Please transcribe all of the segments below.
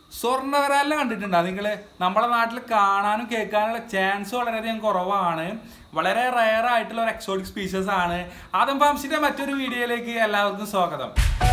സ്വർണ്ണവരാലിനെ കണ്ടിട്ടുണ്ടോ നിങ്ങൾ നമ്മളെ നാട്ടിൽ കാണാനും കേൾക്കാനുള്ള ചാൻസ് വളരെയധികം കുറവാണ് വളരെ റയർ ആയിട്ടുള്ള ഒരു എക്സോട്ടിക് സ്പീഷീസ് ആണ് ആദം ഫാംസിന്റെ മറ്റൊരു വീഡിയോയിലേക്ക് എല്ലാവർക്കും സ്വാഗതം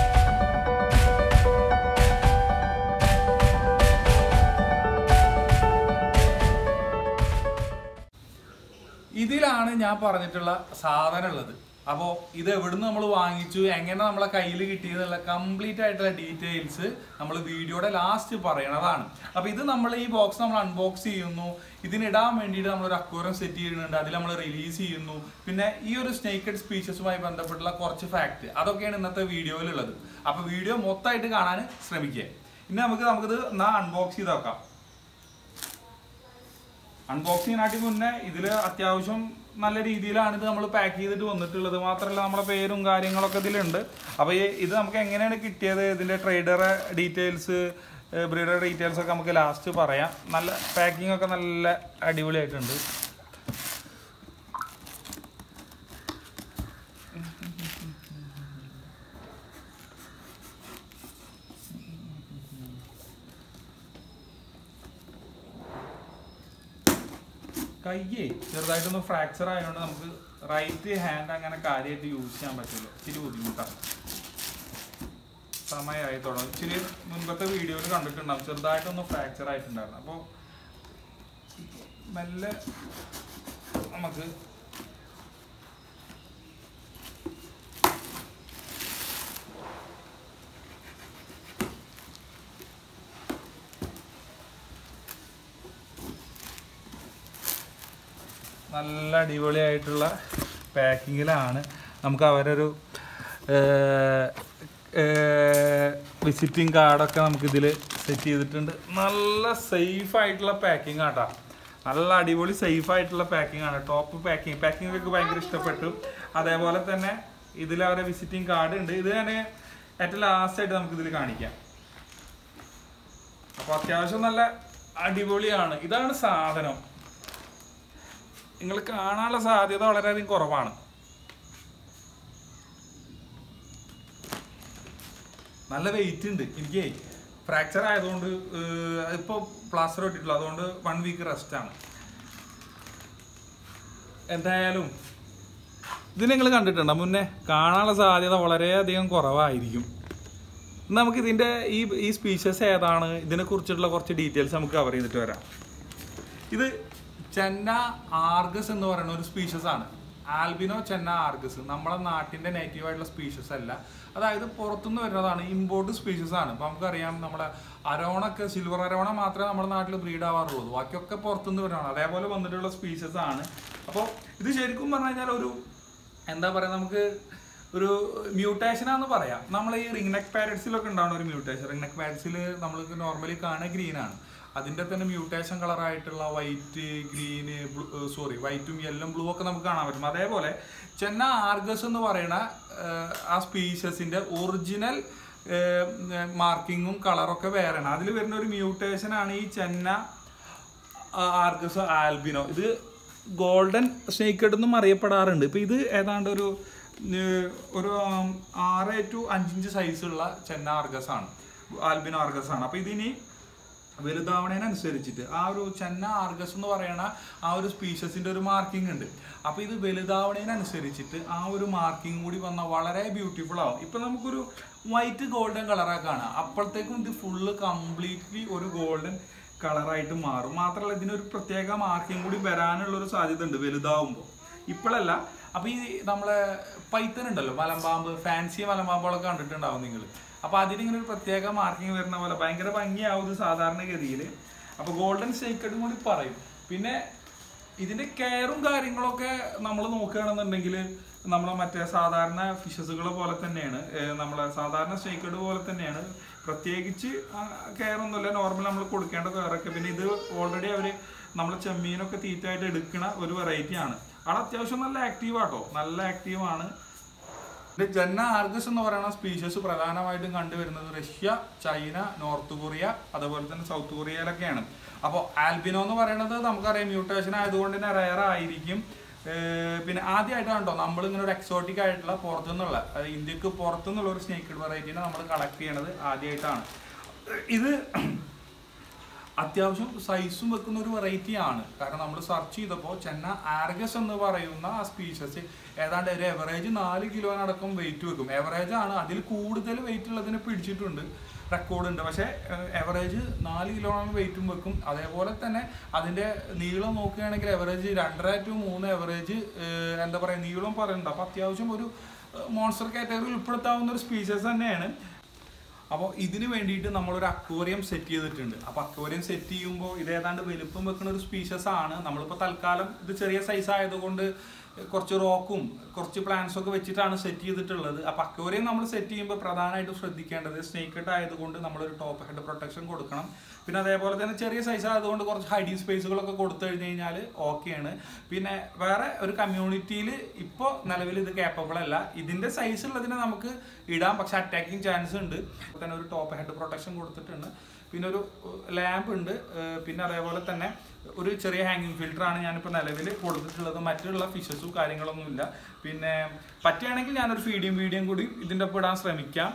ഇതിലാണ് ഞാൻ പറഞ്ഞിട്ടുള്ള സാധനം ഉള്ളത് അപ്പോൾ ഇത് എവിടുന്ന് നമ്മൾ വാങ്ങിച്ചു എങ്ങനെ നമ്മളെ കയ്യിൽ കിട്ടിയതെന്നുള്ള കംപ്ലീറ്റ് ആയിട്ടുള്ള ഡീറ്റെയിൽസ് നമ്മൾ വീഡിയോയുടെ ലാസ്റ്റ് പറയണതാണ് അപ്പോൾ ഇത് നമ്മൾ ഈ ബോക്സ് നമ്മൾ അൺബോക്സ് ചെയ്യുന്നു ഇതിനിടാൻ വേണ്ടിയിട്ട് നമ്മൾ ഒരു അക്വറിയം സെറ്റ് ചെയ്യുന്നുണ്ട് അതിൽ നമ്മൾ റിലീസ് ചെയ്യുന്നു പിന്നെ ഈ ഒരു സ്നേക്കഡ് സ്പീഷീസുമായി ബന്ധപ്പെട്ടുള്ള കുറച്ച് ഫാക്ട് അതൊക്കെയാണ് ഇന്നത്തെ വീഡിയോയിലുള്ളത് അപ്പോൾ വീഡിയോ മൊത്തമായിട്ട് കാണാൻ ശ്രമിക്കുക ഇനി നമുക്ക് നമുക്കിത് എന്നാ അൺബോക്സ് ചെയ്ത് നോക്കാം അൺബോക്സിങ്ങിനാട്ടി മുന്നേ ഇതിൽ അത്യാവശ്യം നല്ല രീതിയിലാണ് ഇത് നമ്മൾ പാക്ക് ചെയ്തിട്ട് വന്നിട്ടുള്ളത് മാത്രമല്ല നമ്മളെ പേരും കാര്യങ്ങളൊക്കെ ഇതിലുണ്ട് അപ്പോൾ ഈ ഇത് നമുക്ക് എങ്ങനെയാണ് കിട്ടിയത് ഇതിൻ്റെ ട്രേഡറെ ഡീറ്റെയിൽസ് ബ്രീഡർ ഡീറ്റെയിൽസ് ഒക്കെ നമുക്ക് ലാസ്റ്റ് പറയാം നല്ല പാക്കിംഗ് ഒക്കെ നല്ല അടിപൊളിയായിട്ടുണ്ട് കയ്യേ ചെറുതായിട്ടൊന്ന് ഫ്രാക്ചർ ആയതുകൊണ്ട് നമുക്ക് റൈറ്റ് ഹാൻഡ് അങ്ങനെ കാര്യമായിട്ട് യൂസ് ചെയ്യാൻ പറ്റില്ല ഇച്ചിരി ബുദ്ധിമുട്ടാണ് സമയമായി തുടങ്ങും ഇച്ചിരി മുൻപത്തെ വീഡിയോയിൽ കണ്ടിട്ടുണ്ടാവും ചെറുതായിട്ടൊന്ന് ഫ്രാക്ചർ ആയിട്ടുണ്ടായിരുന്നു അപ്പോൾ മെല്ലെ നമുക്ക് നല്ല അടിപൊളിയായിട്ടുള്ള പാക്കിങ്ങിലാണ് നമുക്ക് അവരൊരു വിസിറ്റിംഗ് കാർഡൊക്കെ നമുക്ക് ഇതിൽ സെറ്റ് ചെയ്തിട്ടുണ്ട് നല്ല സേഫ് ആയിട്ടുള്ള പാക്കിംഗ് ആട്ടാ നല്ല അടിപൊളി സേഫ് ആയിട്ടുള്ള പാക്കിംഗ് ആണ് ടോപ്പ് പാക്കിംഗ് പാക്കിംഗ് ഒക്കെ ഭയങ്കര ഇഷ്ടപ്പെട്ടു അതേപോലെ തന്നെ ഇതിൽ അവരെ വിസിറ്റിംഗ് കാർഡ് ഉണ്ട് ഇത് ഞാൻ ഏറ്റവും ലാസ്റ്റ് ആയിട്ട് നമുക്ക് ഇതിൽ കാണിക്കാം അപ്പോൾ അത്യാവശ്യം നല്ല അടിപൊളിയാണ് ഇതാണ് സാധനം നിങ്ങൾ കാണാനുള്ള സാധ്യത വളരെയധികം കുറവാണ് നല്ല വെയിറ്റ് ഉണ്ട് എനിക്ക് ഫ്രാക്ചർ ആയതുകൊണ്ട് ഇപ്പോൾ പ്ലാസ്റ്റർ ഇട്ടിട്ടുള്ളൂ അതുകൊണ്ട് വൺ വീക്ക് റെസ്റ്റ് ആണ് എന്തായാലും ഇത് നിങ്ങൾ കണ്ടിട്ടുണ്ടോ മുന്നേ കാണാനുള്ള സാധ്യത വളരെയധികം കുറവായിരിക്കും നമുക്ക് ഇതിൻ്റെ ഈ ഈ സ്പീഷ്യസ് ഏതാണ് ഇതിനെക്കുറിച്ചുള്ള കുറച്ച് ഡീറ്റെയിൽസ് നമുക്ക് കവർ ചെയ്തിട്ട് വരാം ഇത് ചെന്ന ആർഗസ് എന്ന് പറയുന്ന ഒരു സ്പീഷ്യസ് ആണ് ആൽബിനോ ചെന്ന ആർഗസ് നമ്മളെ നാട്ടിന്റെ നേറ്റീവ് ആയിട്ടുള്ള സ്പീഷ്യസ് അല്ല അതായത് പുറത്തുനിന്ന് വരുന്നതാണ് ഇമ്പോർട്ട് സ്പീഷ്യസ് ആണ് ഇപ്പൊ നമുക്കറിയാം നമ്മളെ അരോണൊക്കെ സിൽവർ അരോണ മാത്രമേ നമ്മുടെ നാട്ടിൽ ബ്രീഡ് ആവാറുള്ളൂ ബാക്കിയൊക്കെ പുറത്തുനിന്ന് വരുന്നതാണ് അതേപോലെ വന്നിട്ടുള്ള സ്പീഷ്യസ് ആണ് അപ്പോൾ ഇത് ശരിക്കും പറഞ്ഞു കഴിഞ്ഞാൽ ഒരു എന്താ പറയുക നമുക്ക് ഒരു മ്യൂട്ടേഷൻ ആണെന്ന് പറയാം നമ്മൾ ഈ റിംഗ് നെക്ക് പാരറ്റ്സിലൊക്കെ ഉണ്ടാവുന്ന ഒരു മ്യൂട്ടേഷൻ റിംഗ് നെക്ക് പാരറ്റ്സിൽ നമ്മൾ നോർമലി കാണുക ഗ്രീൻ ആണ് അതിന്റെ തന്നെ മ്യൂട്ടേഷൻ കളറായിട്ടുള്ള വൈറ്റ് ഗ്രീന് സോറി വൈറ്റും യെല്ലും ബ്ലൂ ഒക്കെ നമുക്ക് കാണാൻ പറ്റും അതേപോലെ ചെന്ന ആർഗസ് എന്ന് പറയുന്ന ആ സ്പീഷ്യസിന്റെ ഒറിജിനൽ മാർക്കിങ്ങും കളറൊക്കെ വേറെയാണ് അതിൽ വരുന്ന ഒരു മ്യൂട്ടേഷൻ ആണ് ഈ ചെന്ന ആർഗസ് ആൽബിനോ ഇത് ഗോൾഡൻ സ്നേക്കഡ് എന്നും അറിയപ്പെടാറുണ്ട് ഇപ്പൊ ഇത് ഏതാണ്ട് ഒരു ഒരു ആറ് ടു അഞ്ചിഞ്ച് സൈസുള്ള ചെന്ന ആർഗസ് ആണ് ആൽബിനോ ആർഗസ് ആണ് അപ്പൊ ഇതിനി വലുതാവണേനനുസരിച്ചിട്ട് ആ ഒരു ചെന്ന ആർഗസ് എന്ന് പറയുന്ന ആ ഒരു സ്പീഷ്യസിന്റെ ഒരു മാർക്കിംഗ് ഉണ്ട് അപ്പൊ ഇത് വലുതാവണേനനുസരിച്ചിട്ട് ആ ഒരു മാർക്കിംഗ് കൂടി വന്നാൽ വളരെ ബ്യൂട്ടിഫുൾ ആവും ഇപ്പൊ നമുക്കൊരു വൈറ്റ് ഗോൾഡൻ കളറാ കാണാം അപ്പോഴത്തേക്കും ഇത് ഫുള്ള് കംപ്ലീറ്റ്ലി ഒരു ഗോൾഡൻ കളറായിട്ട് മാറും മാത്രമല്ല ഇതിനൊരു പ്രത്യേക മാർക്കിംഗ് കൂടി വരാനുള്ള ഒരു സാധ്യത ഉണ്ട് വലുതാവുമ്പോൾ ഇപ്പോഴല്ല അപ്പൊ ഈ നമ്മളെ പൈത്തൻ ഉണ്ടല്ലോ മലമ്പാമ്പ് ഫാൻസി മലമ്പാമ്പുകളൊക്കെ കണ്ടിട്ടുണ്ടാവും നിങ്ങൾ അപ്പൊ അതിനിങ്ങനെ ഒരു പ്രത്യേക മാർക്കിംഗ് വരുന്ന പോലെ ഭയങ്കര ഭംഗിയാവും ഇത് സാധാരണഗതിയിൽ അപ്പൊ ഗോൾഡൻ സ്റ്റേക്കഡും കൂടി പറയും പിന്നെ ഇതിന്റെ കെയറും കാര്യങ്ങളൊക്കെ നമ്മൾ നോക്കുകയാണെന്നുണ്ടെങ്കിൽ നമ്മളെ മറ്റേ സാധാരണ ഫിഷസുകളെ പോലെ തന്നെയാണ് നമ്മളെ സാധാരണ സ്റ്റേക്കഡ് പോലെ തന്നെയാണ് പ്രത്യേകിച്ച് കെയർ ഒന്നുമില്ല നോർമൽ നമ്മൾ കൊടുക്കേണ്ട കെയറൊക്കെ പിന്നെ ഇത് ഓൾറെഡി അവർ നമ്മളെ ചെമ്മീനൊക്കെ തീറ്റായിട്ട് എടുക്കുന്ന ഒരു വെറൈറ്റി ആണ് ആൾ അത്യാവശ്യം നല്ല ആക്റ്റീവ് ആട്ടോ നല്ല ആക്റ്റീവ് ആണ് ഇത് ജന്ന ആർഗസ് എന്ന് പറയുന്ന സ്പീഷീസ് പ്രധാനമായിട്ടും കണ്ടുവരുന്നത് റഷ്യ ചൈന നോർത്ത് കൊറിയ അതുപോലെ തന്നെ സൗത്ത് കൊറിയയിലൊക്കെയാണ് അപ്പോൾ ആൽബിനോ എന്ന് പറയുന്നത് നമുക്കറിയാം മ്യൂട്ടേഷൻ ആയതുകൊണ്ട് തന്നെ റയർ ആയിരിക്കും ഏർ പിന്നെ ആദ്യമായിട്ടാണ് കേട്ടോ നമ്മൾ ഇങ്ങനെ ഒരു എക്സോട്ടിക് ആയിട്ടുള്ള പുറത്തുനിന്നുള്ള അതായത് ഇന്ത്യക്ക് പുറത്തുനിന്നുള്ള ഒരു സ്നേക്ക് വെറൈറ്റിനെ നമ്മൾ കളക്ട് ചെയ്യണത് ആദ്യമായിട്ടാണ് ഇത് അത്യാവശ്യം സൈസും വെക്കുന്ന ഒരു വെറൈറ്റി ആണ് കാരണം നമ്മൾ സെർച്ച് ചെയ്തപ്പോൾ ചെന്ന ആർഗസ് എന്ന് പറയുന്ന ആ സ്പീഷസ് ഏതാണ്ട് ഒരു എവറേജ് നാല് കിലോനടക്കം വെയിറ്റ് വെക്കും എവറേജ് ആണ് അതിൽ കൂടുതൽ വെയിറ്റ് ഉള്ളതിനെ പിടിച്ചിട്ടുണ്ട് റെക്കോർഡ് ഉണ്ട് പക്ഷേ എവറേജ് നാല് കിലോഗ്രാം വെയിറ്റും വെക്കും അതേപോലെ തന്നെ അതിൻ്റെ നീളം നോക്കുകയാണെങ്കിൽ എവറേജ് രണ്ടര ടു മൂന്ന് എവറേജ് എന്താ പറയുക നീളം പറയുന്നുണ്ട് അപ്പോൾ അത്യാവശ്യം ഒരു മോൺസ്റ്റർ കാറ്റഗറിയിൽ ഉൾപ്പെടുത്താവുന്ന ഒരു സ്പീഷീസ് തന്നെയാണ് അപ്പോൾ ഇതിന് വേണ്ടിയിട്ട് നമ്മളൊരു അക്വേറിയം സെറ്റ് ചെയ്തിട്ടുണ്ട് അപ്പോൾ അക്വേറിയം സെറ്റ് ചെയ്യുമ്പോൾ ഇത് ഏതാണ്ട് വലുപ്പം വെക്കുന്ന ഒരു സ്പീഷീസ് ആണ് നമ്മളിപ്പോൾ തൽക്കാലം ഇത് ചെറിയ സൈസ് ആയതുകൊണ്ട് കുറച്ച് റോക്കും കുറച്ച് പ്ലാന്റ്സും ഒക്കെ വെച്ചിട്ടാണ് സെറ്റ് ചെയ്തിട്ടുള്ളത് അപ്പോൾ അക്വേറിയം നമ്മൾ സെറ്റ് ചെയ്യുമ്പോൾ പ്രധാനമായിട്ടും ശ്രദ്ധിക്കേണ്ടത് സ്നേക്ക് ഹെഡ് ആയതുകൊണ്ട് നമ്മളൊരു ടോപ്പ് ഹെഡ് പ്രൊട്ടക്ഷൻ കൊടുക്കണം പിന്നെ അതേപോലെ തന്നെ ചെറിയ സൈസ് ആയതുകൊണ്ട് കുറച്ച് ഹൈഡിങ് സ്പേസുകളൊക്കെ കൊടുത്തു കഴിഞ്ഞ് കഴിഞ്ഞാൽ ഓക്കെയാണ് പിന്നെ വേറെ ഒരു കമ്മ്യൂണിറ്റിയിൽ ഇപ്പോൾ നിലവിൽ ഇത് കേപ്പബിൾ അല്ല ഇതിൻ്റെ സൈസ് ഉള്ളതിനെ നമുക്ക് ഇടാം പക്ഷെ അറ്റാക്കിങ് ചാൻസ് ഉണ്ട് അപ്പോൾ തന്നെ ഒരു ടോപ്പ് ഹെഡ് പ്രൊട്ടക്ഷൻ കൊടുത്തിട്ടുണ്ട് പിന്നെ ഒരു ലാമ്പ് ഉണ്ട് ഏർ പിന്നെ അതേപോലെ തന്നെ ഒരു ചെറിയ ഹാങ്ങിങ് ഫിൽറ്റർ ആണ് ഞാനിപ്പോൾ നിലവിൽ കൊടുത്തിട്ടുള്ളത് മറ്റുള്ള ഫിഷസും കാര്യങ്ങളൊന്നുമില്ല പിന്നെ പറ്റുകയാണെങ്കിൽ ഞാനൊരു ഫീഡിയും വീഡിയോയും കൂടി ഇതിൻ്റെ ഒപ്പം ഇടാൻ ശ്രമിക്കാം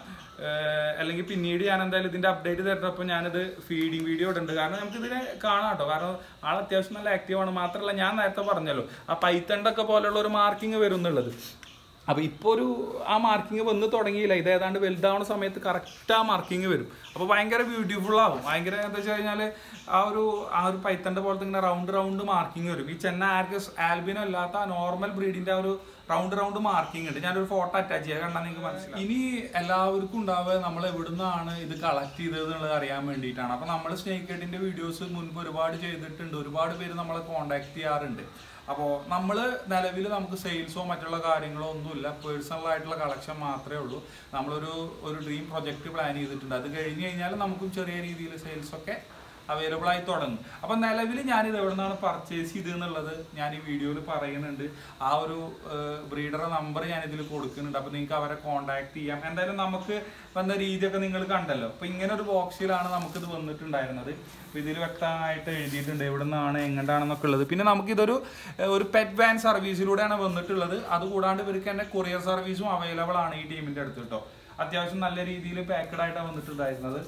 ഏർ അല്ലെങ്കിൽ പിന്നീട് ഞാൻ എന്തായാലും ഇതിൻ്റെ അപ്ഡേറ്റ് തരുന്നപ്പോൾ ഞാനിത് ഫീഡിങ് വീഡിയോ ഇടുന്നുണ്ട് കാരണം നമുക്ക് ഇതിനെ കാണാം കേട്ടോ കാരണം ആൾ അത്യാവശ്യം നല്ല ആക്റ്റീവാണ് മാത്രമല്ല ഞാൻ നേരത്തെ പറഞ്ഞല്ലോ ആ പൈത്തണ്ടൊക്കെ പോലെയുള്ള ഒരു മാർക്കിംഗ് വരും എന്നുള്ളത് അപ്പോൾ ഇപ്പോൾ ഒരു ആ മാർക്കിംഗ് വന്ന് തുടങ്ങിയില്ല ഇത് ഏതാണ്ട് വലുതാവുന്ന സമയത്ത് കറക്റ്റ് ആ മാർക്കിംഗ് വരും അപ്പോൾ ഭയങ്കര ബ്യൂട്ടിഫുൾ ആവും ഭയങ്കര എന്താ വെച്ച് കഴിഞ്ഞാൽ ആ ഒരു ആ ഒരു പൈത്തൻ്റെ പോലത്തെ ഇങ്ങനെ റൗണ്ട് റൗണ്ട് മാർക്കിംഗ് വരും ഈ ചെന്ന ആർഗസ് ആൽബിനോ അല്ലാത്ത ആ നോർമൽ ബ്രീഡിൻ്റെ ആ ഒരു റൗണ്ട് റൗണ്ട് മാർക്കിംഗ് ഉണ്ട് ഞാനൊരു ഫോട്ടോ അറ്റാച്ച് ചെയ്യാൻ കണ്ടാൽ നിങ്ങൾക്ക് മനസ്സിലാവും ഇനി എല്ലാവർക്കും ഉണ്ടാവുക നമ്മൾ എവിടുന്നാണ് ഇത് കളക്ട് ചെയ്തത് എന്നുള്ളത് അറിയാൻ വേണ്ടിയിട്ടാണ് അപ്പോൾ നമ്മൾ സ്നേക്ക് ഹെഡിൻ്റെ വീഡിയോസ് മുൻപ് ഒരുപാട് ചെയ്തിട്ടുണ്ട് ഒരുപാട് പേര് നമ്മളെ കോൺടാക്ട് ചെയ്യാറുണ്ട് അപ്പോൾ നമ്മൾ നിലവിൽ നമുക്ക് സെയിൽസോ മറ്റുള്ള കാര്യങ്ങളോ ഒന്നുമില്ല പേഴ്സണൽ ആയിട്ടുള്ള കളക്ഷൻ മാത്രമേ ഉള്ളൂ നമ്മളൊരു ഒരു ഡ്രീം പ്രൊജക്റ്റ് പ്ലാൻ ചെയ്തിട്ടുണ്ട് അത് കഴിഞ്ഞ് കഴിഞ്ഞാൽ നമുക്കും ചെറിയ രീതിയിൽ സെയിൽസ് ഒക്കെ അവൈലബിൾ ആയി തുടങ്ങും അപ്പം നിലവിൽ ഞാനിത് എവിടെ നിന്നാണ് പർച്ചേസ് ചെയ്തതെന്നുള്ളത് ഞാൻ ഈ വീഡിയോയിൽ പറയുന്നുണ്ട് ആ ഒരു ബ്രീഡറെ നമ്പർ ഞാൻ ഇതിൽ കൊടുക്കുന്നുണ്ട് അപ്പം നിങ്ങൾക്ക് അവരെ കോൺടാക്ട് ചെയ്യാം എന്തായാലും നമുക്ക് വന്ന രീതിയൊക്കെ നിങ്ങൾ കണ്ടല്ലോ അപ്പം ഇങ്ങനെ ഒരു ബോക്സിലാണ് നമുക്കിത് വന്നിട്ടുണ്ടായിരുന്നത് അപ്പം ഇതിൽ വ്യക്തമായിട്ട് എഴുതിയിട്ടുണ്ട് എവിടെ നിന്നാണ് എങ്ങോട്ടാണെന്നൊക്കെ ഉള്ളത് പിന്നെ നമുക്കിതൊരു ഏഹ്, ഒരു പെറ്റ് വാൻ സർവീസിലൂടെയാണ് വന്നിട്ടുള്ളത് അതുകൂടാണ്ട് ഇവർക്ക് തന്നെ കൊറിയർ സർവീസും അവൈലബിൾ ആണ് ഈ ടീമിൻ്റെ അടുത്ത് കേട്ടോ അത്യാവശ്യം നല്ല രീതിയിൽ പാക്കഡ് ആയിട്ടാണ് വന്നിട്ടുണ്ടായിരുന്നത്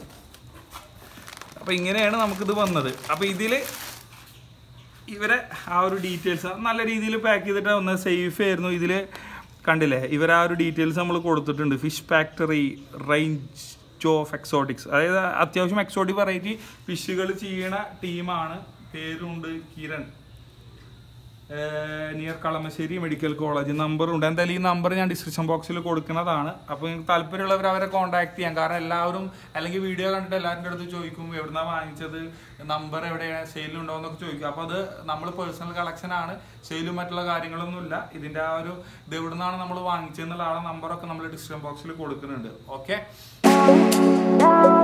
അപ്പോൾ ഇങ്ങനെയാണ് നമുക്കിത് വന്നത് അപ്പോൾ ഇതിൽ ഇവരെ ആ ഒരു ഡീറ്റെയിൽസ് നല്ല രീതിയിൽ പാക്ക് ചെയ്തിട്ട് വന്നത് സേഫ് ആയിരുന്നു ഇതിൽ കണ്ടില്ലേ ഇവർ ആ ഒരു ഡീറ്റെയിൽസ് നമ്മൾ കൊടുത്തിട്ടുണ്ട് fish factory range of exotics അതായത് അത്യാവശ്യം എക്സോട്ടിക് വെറൈറ്റി ഫിഷുകൾ ചെയ്യണ ടീമാണ് പേരുണ്ട് Kiran near Kalamassery medical college നമ്പറുണ്ട് എന്തായാലും ഈ നമ്പർ ഞാൻ ഡിസ്ക്രിപ്ഷൻ ബോക്സിൽ കൊടുക്കുന്നതാണ് അപ്പോൾ നിങ്ങൾക്ക് താല്പര്യമുള്ളവർ അവരെ കോൺടാക്ട് ചെയ്യാം കാരണം എല്ലാവരും അല്ലെങ്കിൽ വീഡിയോ കണ്ടിട്ട് എല്ലാവരുടെ അടുത്ത് ചോദിക്കും എവിടുന്നാണ് വാങ്ങിച്ചത് നമ്പർ എവിടെയാണ് സെയിലുണ്ടോ എന്നൊക്കെ ചോദിക്കും അപ്പോൾ അത് നമ്മൾ പേഴ്സണൽ കളക്ഷൻ ആണ് സെയിലും മറ്റുള്ള കാര്യങ്ങളൊന്നുമില്ല ഇതിൻ്റെ ആ ഒരു ഇത് എവിടുന്നാണ് നമ്മൾ വാങ്ങിച്ചതെന്നുള്ള ആളെ നമ്പറൊക്കെ നമ്മൾ ഡിസ്ക്രിപ്ഷൻ ബോക്സിൽ കൊടുക്കുന്നുണ്ട് ഓക്കെ